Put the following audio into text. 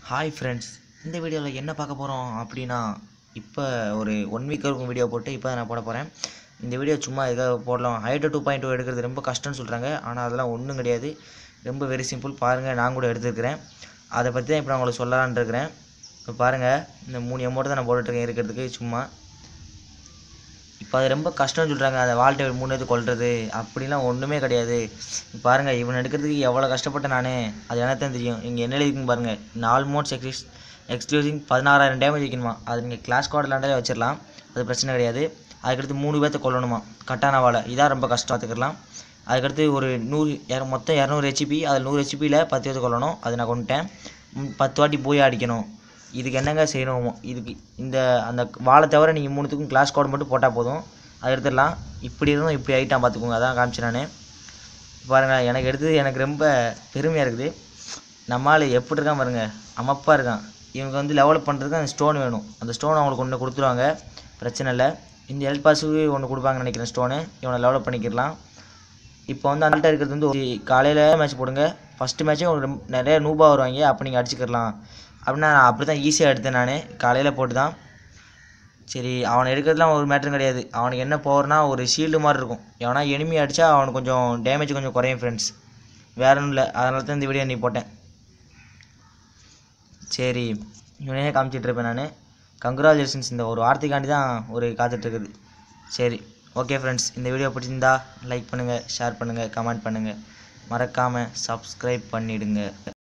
hi friends இந்த வீடியோவில் என்ன பார்க்க போகிறோம் அப்படின்னா இப்போ ஒரு ஒன் வீக் இருக்கும் வீடியோ போட்டு இப்போ நான் போட போகிறேன் இந்த வீடியோ சும்மா எதாவது போடலாம் ஹைட்ரோ டூ பாயிண்ட் டூ எடுக்கிறது ரொம்ப கஷ்டம்னு சொல்கிறாங்க ஆனால் அதெல்லாம் ஒன்றும் கிடையாது ரொம்ப வெரி சிம்பிள் பாருங்கள் நான் கூட எடுத்துருக்கிறேன் அதை பற்றி தான் இப்போ நான் உங்களுக்கு சொல்லலான்னு இருக்கிறேன் இப்போ பாருங்கள் இந்த மூணு அமௌண்ட் தான் நான் போட்டுட்ருக்கேன் இருக்கிறதுக்கு சும்மா இப்போ அது ரொம்ப கஷ்டம்னு சொல்கிறாங்க அந்த வால் டேபிள் மூணு எடுத்து கொள்வது அப்படிலாம் ஒன்றுமே கிடையாது இப்போ பாருங்கள் இவன் எடுக்கிறதுக்கு எவ்வளோ கஷ்டப்பட்டேன் நான் அது எனக்கு தான் தெரியும் இங்கே என்ன எழுதிக்குன்னு பாருங்கள் நாலு மோட்ஸ் எக்ஸ்க்ளூஸ் எக்ஸ்க்ளூசிங் பதினாறாயிரம் டேமேஜ் வைக்கணுமா அது நீங்கள் கிளாஸ் கார்டு விளாண்டாலே வச்சிடலாம் அது பிரச்சனை கிடையாது அதுக்கடுத்து மூணு பேர்த்த கொல்லணுமா கட்டான வாழை இதான் ரொம்ப கஷ்டம் பார்த்துக்கலாம் அதுக்கடுத்து ஒரு நூறு இர- மொத்தம் இரநூறு ஹெச்பி அதில் நூறு ஹெச்பியில் பத்து பேர்த்த கொல்லணும் அது நான் கொண்டுட்டேன் ம், பத்து வாட்டி போய் அடிக்கணும் இதுக்கு என்னங்க செய்யணும் இதுக்கு இந்த அந்த வாழை தவிர நீங்கள் மூணுத்துக்கும் கிளாஸ் கோட் மட்டும் போட்டால் போதும் அதை எடுத்துடலாம் இப்படி இருந்தும் இப்படி ஆகிட்டான் பார்த்துக்கோங்க அதான் காமிச்சேன் நான் பாருங்கள் எனக்கு எடுத்தது எனக்கு ரொம்ப பெருமையாக இருக்குது நம்மால் எப்படி இருக்கான் பாருங்க அமப்பாக இருக்கான் இவங்க வந்து டெவலப் பண்ணுறதுக்கு அந்த ஸ்டோன் வேணும் அந்த ஸ்டோன் அவங்களுக்கு ஒன்று கொடுத்துருவாங்க பிரச்சனை இல்லை இந்த எல் பாஸுக்கு ஒன்று கொடுப்பாங்கன்னு நினைக்கிறேன் ஸ்டோனு இவனை டெவலப் பண்ணிக்கிடலாம் இப்போ வந்து அந்த இருக்கிறது வந்து ஒரு காலையில் மேட்ச் போடுங்க ஃபஸ்ட்டு மேட்ச்சே ஒரு ரொம்ப- நிறைய நூபா வருவாங்க அப்போ நீங்கள் அடிச்சுக்கிடலாம் அப்படின்னா நான் அப்படி தான் ஈஸியாக எடுத்தேன் நான் காலையில் போட்டு தான் சரி அவனை எடுக்கிறதுலாம் ஒரு மேட்டரும் கிடையாது அவனுக்கு என்ன பவர்னா ஒரு ஷீல்டு மாதிரி இருக்கும் எவனா எனிமி அடித்தா அவனுக்கு கொஞ்சம் டேமேஜ் கொஞ்சம் குறையும் ஃப்ரெண்ட்ஸ் வேற ஒன்றும் இல்லை அதனால தான் இந்த வீடியோ நீ போட்டேன் சரி இவனே காமிச்சிட்டு இருப்பேன் நான் கங்க்ராச்சுலேஷன்ஸ் இந்த ஒரு வார்த்தைக்காண்டி தான் ஒரு காத்துட்ருக்குது சரி ஓகே ஃப்ரெண்ட்ஸ் இந்த வீடியோ பிடிச்சிருந்தா லைக் பண்ணுங்கள் ஷேர் பண்ணுங்கள் கமெண்ட் பண்ணுங்கள் மறக்காமல் சப்ஸ்கிரைப் பண்ணிடுங்க